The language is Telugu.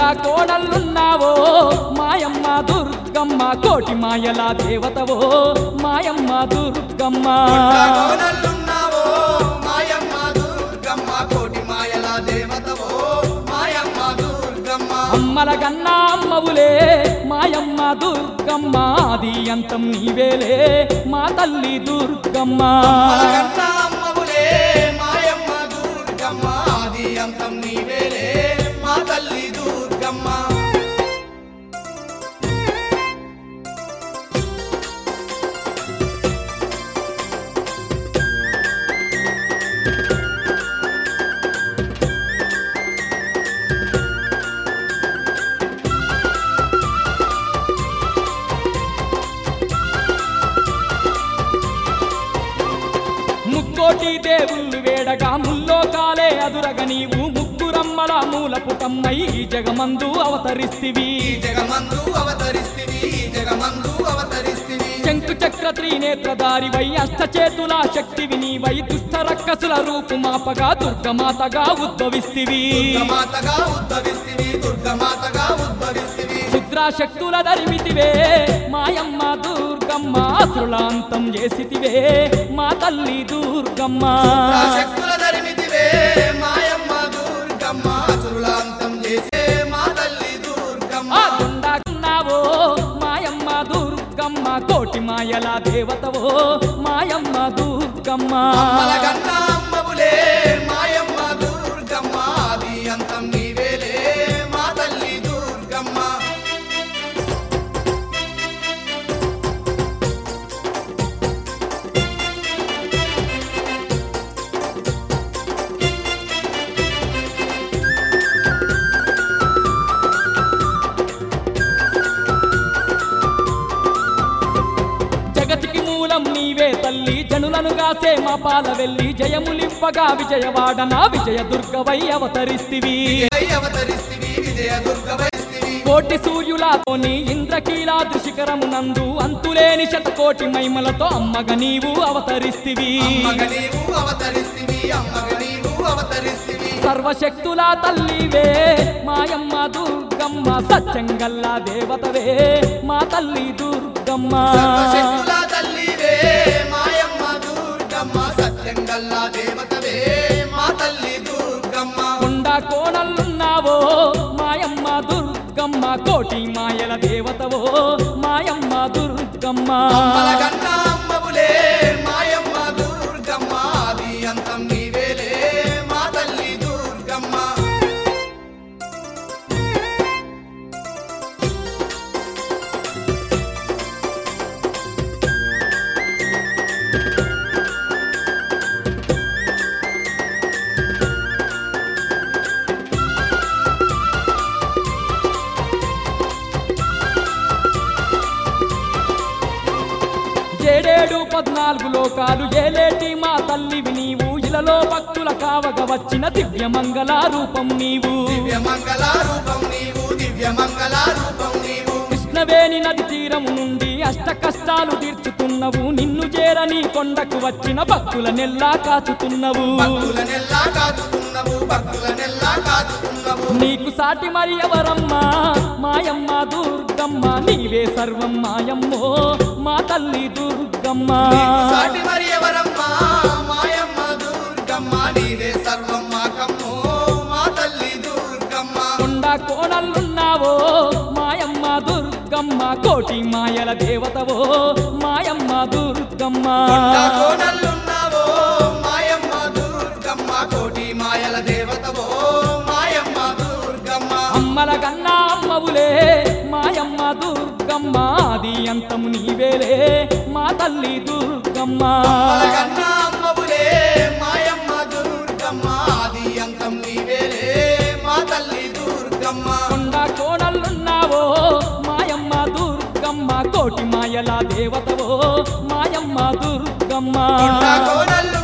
కోడలున్నావో మాయమ్మ దుర్గమ్మ కోటి మాయల దేవతవో మాయమ్మ దుర్గమ్మ కోనలున్నావో మాయమ్మ దుర్గమ్మ కోటి మాయల దేవతవో మాయమ్మ దుర్గమ్మ అమ్మల గన్నా అమ్మవులే మాయమ్మ దుర్గమ్మ ఆది అంతం నీవేలే మా తల్లి దుర్గమ్మ మలగన్న అమ్మవులే మాయమ్మ దుర్గమ్మ ఆది అంతం నీవేలే మా తల్లి దుర్గమ్మ ముక్కోటి దేవుళ్ళు వేడగా ముల్లోకాలే అదురగ నీవు ముగ్గురమ్మల మూల పుటమ్మై ఈ జగమందు అవతరిస్తివి ఈ జగమందు అవతరిస్తివి ఈ జగమందు అవతరిస్తివి శంకు చక్ర త్రినేత్రధారివై అష్టచేతుల శక్తివి నీవై దుష్ట రక్కసుల రూపుమాపగా దుర్గమాతగా ఉద్భవిస్తివి దుర్గమాతగా ఉద్భవిస్తివి దుర్గమాతగా ఉద్భవిస్తివి రుద్రాశక్తుల ధరిమితివే మాయమ్మ దుర్గమ్మ అసురులాంతం చేసితివే మా తల్లి దుర్గమ్మ నా శక్తుల ధరిమితివే మాయమ్మ దుర్గమ్మ అసురులాంతం చేసే మా తల్లి దుర్గమ్మ ఆ గుండాకున్నావో మాయమ్మ దుర్గమ్మ కోటి మాయల దేవతవో మాయమ్మ దుర్గమ్మ మలగన్న అమ్మవులే మాయమ్మ దుర్గమ్మ ఆది అంతం నీవేలే మా తల్లి దుర్గమ్మ జగతికి మూలం నీవే తల్లి జనులను గాసే మా పాల వెళ్ళి జయములివ్వగా విజయవాడన విజయ దుర్గవై అవతరిస్తివి విజయ అవతరిస్తివి విజయ దుర్గవైస్తివి కోటి సూర్యులతోని ఇంద్రకీలాద్రి శిఖరమునందు అంతులేని శతకోటి మహిమలతో అమ్మగ నీవు అవతరిస్తివి అమ్మగ నీవు అవతరిస్తివి అమ్మగ నీవు అవతరిస్తివి సర్వశక్తుల తల్లివే మాయమ్మ దుర్గమ్మ సత్యంగల్లా దేవతవే మా తల్లి దుర్గమ్మ సర్వశక్తుల తల్లివే మాయమ్మ దుర్గమ్మ సత్యంగల్లా దేవతవే మా తల్లి దుర్గమ్మ కొండ కోణలున్నావో మాయమ్మ దుర్గమ్మ కోటి మాయల దేవతవో మాయమ్మ దుర్గమ్మ అమ్మలగన్న అమ్మవులే మాయమ్మ దుర్గమ్మ ఆది అంతం నీవేలే మా తల్లి దుర్గమ్మ ఏడేడు పద్నాలుగు లోకాలు ఏలేటి మా తల్లివి నీవు ఇలలో భక్తుల కావగ వచ్చిన దివ్య మంగళ రూపం నీవు దివ్య మంగళ రూపం నీవు దివ్య మంగళ రూపం నీవు కృష్ణవేణి నది తీరము నుండి అష్ట కష్టాలు తీర్చుతున్నవు నిన్ను చేరని కొండకు వచ్చిన భక్తుల నెల్లా కాచుతున్నవు భక్తులనెల్లా కాచుతున్నవు భక్తులనెల్లా కాచుతున్నవు నీకు సాటి మరి ఎవరమ్మా మాయమ్మ దుర్గమ్మ నీవే సర్వం మాయమ్మో మా తల్లి దుర్గమ్మ నీకు సాటి మరి ఎవరమ్మా మాయమ్మ దుర్గమ్మ నీవే సర్వం మాకమ్మో మా తల్లి దుర్గమ్మ కొండ కోణలున్నావో మాయమ్మ దుర్గమ్మ కోటి మాయల దేవతవో మాయమ్మ దుర్గమ్మ కొండ కోనలున్నావో మాయమ్మ దుర్గమ్మ కోటి మాయల దేవతవో మాయమ్మ దుర్గమ్మ అమ్మల గన్నా అమ్మవులే మాయమ్మ దుర్గమ్మ ఆది అంతం నీవేలే మా తల్లి దుర్గమ్మ మలగన్న అమ్మవులే మాయమ్మ దుర్గమ్మ ఆది అంతం నీవేలే మా తల్లి దుర్గమ్మ కొండ కోణలున్నావో మాయమ్మ దుర్గమ్మ కోటి మాయల దేవతవో మాయమ్మ దుర్గమ్మ కొండ కోనలు